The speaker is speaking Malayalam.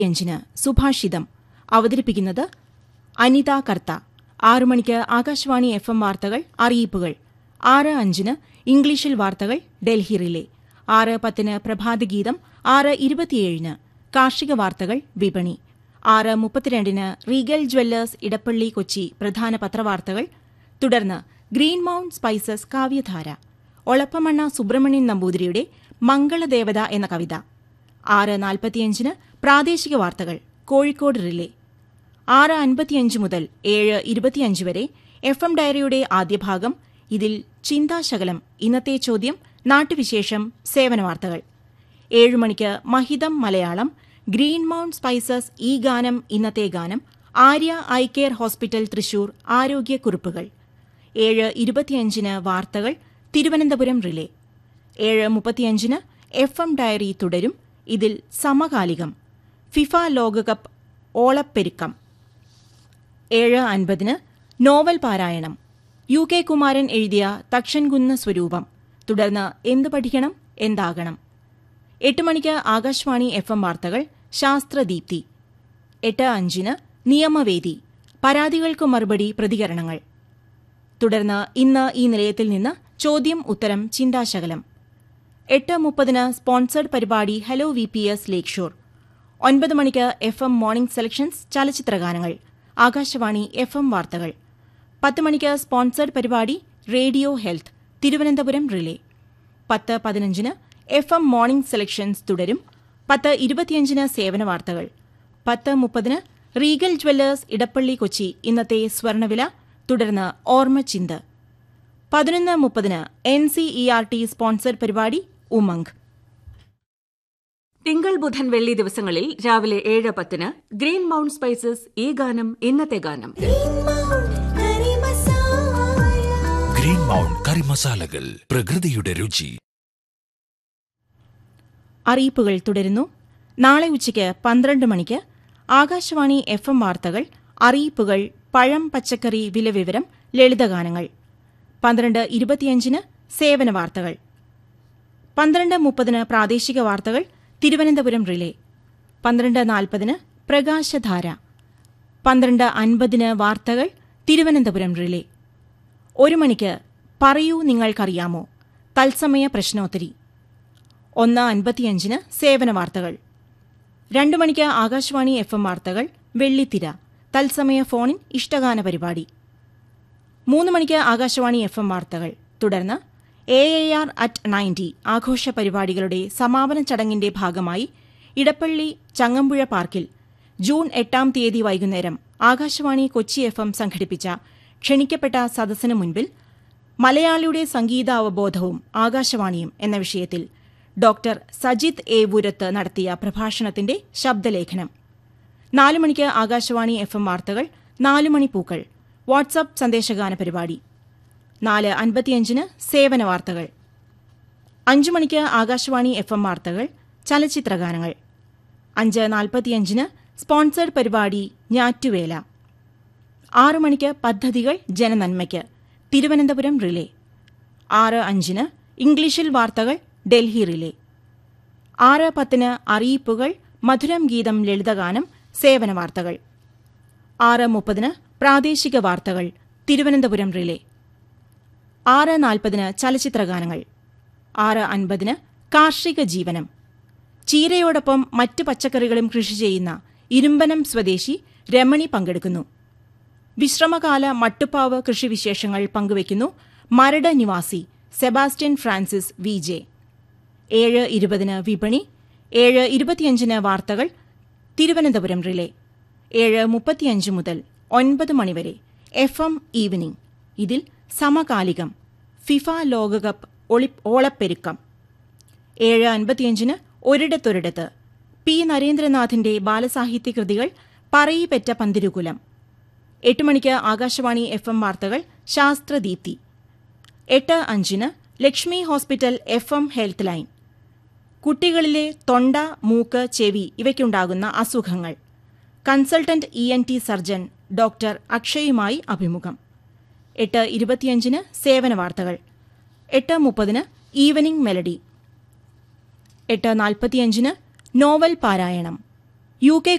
അഞ്ചിന് സുഭാഷിതം അവതരിപ്പിക്കുന്നത് അനിത കർത്ത ആറു മണിക്ക് ആകാശവാണി എഫ് എം വാർത്തകൾ അറിയിപ്പുകൾ ആറ് അഞ്ചിന് ഇംഗ്ലീഷിൽ വാർത്തകൾ ഡൽഹി റിലേ ആറ് പത്തിന് പ്രഭാതഗീതം ആറ് ഇരുപത്തിയേഴിന് കാർഷിക വാർത്തകൾ വിപണി ആറ് മുപ്പത്തിരണ്ടിന് റീഗൽ ജ്വല്ലേഴ്സ് ഇടപ്പള്ളി കൊച്ചി പ്രധാന പത്രവാർത്തകൾ തുടർന്ന് ഗ്രീൻ മൌണ്ട് സ്പൈസസ് കാവ്യധാര ഒളപ്പമണ്ണ സുബ്രഹ്മണ്യൻ നമ്പൂതിരിയുടെ മംഗളദേവത എന്ന കവിത ആറ് നാൽപ്പത്തിയഞ്ചിന് പ്രാദേശിക വാർത്തകൾ കോഴിക്കോട് റിലേ ആറ് അൻപത്തിയഞ്ച് മുതൽ ഏഴ് ഇരുപത്തിയഞ്ച് വരെ എഫ് എം ഡയറിയുടെ ആദ്യ ഭാഗം ഇതിൽ ചിന്താശകലം ഇന്നത്തെ ചോദ്യം നാട്ടുവിശേഷം സേവനവാർത്തകൾ ഏഴ് മണിക്ക് മഹിതം മലയാളം ഗ്രീൻ മൌണ്ട് സ്പൈസസ് ഈ ഗാനം ഇന്നത്തെ ഗാനം Arya I care hospital Thrissur ആരോഗ്യക്കുറിപ്പുകൾ ഏഴ് ഇരുപത്തിയഞ്ചിന് വാർത്തകൾ തിരുവനന്തപുരം റിലേ ഏഴ് മുപ്പത്തിയഞ്ചിന് എഫ് എം ഡയറി തുടരും ഇതിൽ സമകാലികം ഫിഫ ലോകകപ്പ് ഓളപ്പെരുക്കം ഏഴ് അൻപതിന് നോവൽ പാരായണം യു കെ കുമാരൻ എഴുതിയ തക്ഷൻകുന്ന് സ്വരൂപം തുടർന്ന് എന്ത് പഠിക്കണം എന്താകണം എട്ട് മണിക്ക് ആകാശവാണി എഫ് എം വാർത്തകൾ ശാസ്ത്രദീപ്തി എട്ട് അഞ്ചിന് നിയമവേദി പരാതികൾക്ക് മറുപടി പ്രതികരണങ്ങൾ തുടർന്ന് ഇന്ന് ഈ നിലയത്തിൽ നിന്ന് ചോദ്യം ഉത്തരം ചിന്താശകലം എട്ട് മുപ്പതിന് സ്പോൺസർഡ് പരിപാടി hello V P S Lakeshore ഒൻപത് മണിക്ക് എഫ് എം മോർണിംഗ് സെലക്ഷൻസ് ചലച്ചിത്രഗാനങ്ങൾ ആകാശവാണി എഫ് എം വാർത്തകൾ പത്ത് മണിക്ക് സ്പോൺസർഡ് പരിപാടി റേഡിയോ ഹെൽത്ത് തിരുവനന്തപുരം റിലേ പത്ത് പതിനഞ്ചിന് എഫ് എം മോർണിംഗ് സെലക്ഷൻസ് തുടരും പത്ത് ഇരുപത്തിയഞ്ചിന് സേവന വാർത്തകൾ പത്ത് മുപ്പതിന് റീഗൽ ജ്വല്ലേഴ്സ് ഇടപ്പള്ളി കൊച്ചി ഇന്നത്തെ സ്വർണവില തുടർന്ന് ഓർമ്മചിന്ത് പതിനൊന്ന് മുപ്പതിന് N C E R T sponsored പരിപാടി ഉമംഗ് തിങ്കൾ ബുധൻ വെള്ളി ദിവസങ്ങളിൽ രാവിലെ ഏഴ് പത്തിന് ഗ്രീൻ മൗണ്ട് സ്പൈസസ് ഈ ഗാനം ഇന്നത്തെ ഗാനം ഗ്രീൻ മൗണ്ട് കറി മസാലകൾ പ്രകൃതിയുടെ രുചി അറിയിപ്പുകൾ തുടരുന്നു നാളെ ഉച്ചയ്ക്ക് പന്ത്രണ്ട് മണിക്ക് ആകാശവാണി എഫ് എം വാർത്തകൾ അറിയിപ്പുകൾ പഴം പച്ചക്കറി വിലവിവരം ലളിതഗാനങ്ങൾ പന്ത്രണ്ട് ഇരുപത്തിയഞ്ചിന് സേവന വാർത്തകൾ പന്ത്രണ്ട് മുപ്പതിന് പ്രാദേശിക വാർത്തകൾ തിരുവനന്തപുരം റിലേ പന്ത്രണ്ട് നാൽപ്പതിന് പ്രകാശധാര പന്ത്രണ്ട് അൻപതിന് വാർത്തകൾ തിരുവനന്തപുരം റിലേ ഒരു മണിക്ക് പറയൂ നിങ്ങൾക്കറിയാമോ തത്സമയ പ്രശ്നോത്തരി ഒന്ന് അൻപത്തിയഞ്ചിന് സേവന വാർത്തകൾ രണ്ടു മണിക്ക് ആകാശവാണി എഫ് എം വാർത്തകൾ വെള്ളിത്തിര തത്സമയ ഫോണിൻ ഇഷ്ടഗാന പരിപാടി മൂന്ന് മണിക്ക് ആകാശവാണി എഫ് എം വാർത്തകൾ തുടർന്ന് A A R at ninety ആഘോഷ പരിപാടികളുടെ സമാപന ചടങ്ങിന്റെ ഭാഗമായി ഇടപ്പള്ളി ചങ്ങമ്പുഴ പാർക്കിൽ ജൂൺ എട്ടാം തീയതി വൈകുന്നേരം ആകാശവാണി കൊച്ചി എഫ് എം സംഘടിപ്പിച്ച ക്ഷണിക്കപ്പെട്ട സദസ്സിന് മുൻപിൽ മലയാളിയുടെ സംഗീതാവബോധവും ആകാശവാണിയും എന്ന വിഷയത്തിൽ ഡോക്ടർ സജിത് എ പുരത്ത് നടത്തിയ പ്രഭാഷണത്തിന്റെ ശബ്ദലേഖനം നാലു മണിക്ക് ആകാശവാണി എഫ് എം വാർത്തകൾ നാലു മണി പൂക്കൾ വാട്സപ്പ് സന്ദേശഗാന പരിപാടി നാല് അൻപത്തിയഞ്ചിന് സേവന വാർത്തകൾ അഞ്ചു മണിക്ക് ആകാശവാണി എഫ് എം വാർത്തകൾ ചലച്ചിത്രഗാനങ്ങൾ അഞ്ച് നാൽപ്പത്തിയഞ്ചിന് സ്പോൺസേഡ് പരിപാടി ഞാറ്റുവേല ആറു മണിക്ക് പദ്ധതികൾ ജനനന്മയ്ക്ക് തിരുവനന്തപുരം റിലേ ആറ് അഞ്ചിന് ഇംഗ്ലീഷിൽ വാർത്തകൾ ഡൽഹി റിലേ ആറ് പത്തിന് അറിയിപ്പുകൾ മധുരം ഗീതം ലളിതഗാനം സേവന വാർത്തകൾ ആറ് മുപ്പതിന് പ്രാദേശിക വാർത്തകൾ തിരുവനന്തപുരം റിലേ ആറ് നാൽപ്പതിന് ചലച്ചിത്രഗാനങ്ങൾ ആറ് അൻപതിന് കാർഷിക ജീവനം ചീരയോടൊപ്പം മറ്റ് പച്ചക്കറികളും കൃഷി ചെയ്യുന്ന ഇരുമ്പനം സ്വദേശി രമണി പങ്കെടുക്കുന്നു വിശ്രമകാല മട്ടുപ്പാവ് കൃഷിവിശേഷങ്ങൾ പങ്കുവയ്ക്കുന്നു മരട് നിവാസി സെബാസ്റ്റ്യൻ ഫ്രാൻസിസ് വി ജെ ഏഴ് ഇരുപതിന് വിപണി ഏഴ് ഇരുപത്തിയഞ്ചിന് വാർത്തകൾ തിരുവനന്തപുരം റിലേ ഏഴ് മുപ്പത്തിയഞ്ച് മുതൽ ഒൻപത് മണിവരെ എഫ് എം ഈവനിംഗ് ഇതിൽ സമകാലികം ഫിഫ ലോകകപ്പ് ഒളി ഓളപ്പെരുക്കം ഏഴ് അൻപത്തിയഞ്ചിന് ഒരിടത്തൊരിടത്ത് പി നരേന്ദ്രനാഥിന്റെ ബാലസാഹിത്യ കൃതികൾ പറയിപ്പെറ്റ പന്തിരുകുലം എട്ട് മണിക്ക് ആകാശവാണി എഫ് എം വാർത്തകൾ ശാസ്ത്രദീപ്തി എട്ട് അഞ്ചിന് Lakshmi hospital F M health line കുട്ടികളിലെ തൊണ്ട മൂക്ക് ചെവി ഇവയ്ക്കുണ്ടാകുന്ന അസുഖങ്ങൾ consultant E N T surgeon doctor അക്ഷയുമായി അഭിമുഖം എട്ട് ഇരുപത്തിയഞ്ചിന് സേവന വാർത്തകൾ എട്ട് മുപ്പതിന് ഈവനിംഗ് മെലഡി എട്ട് നാൽപ്പത്തിയഞ്ചിന് നോവൽ പാരായണം യു കെ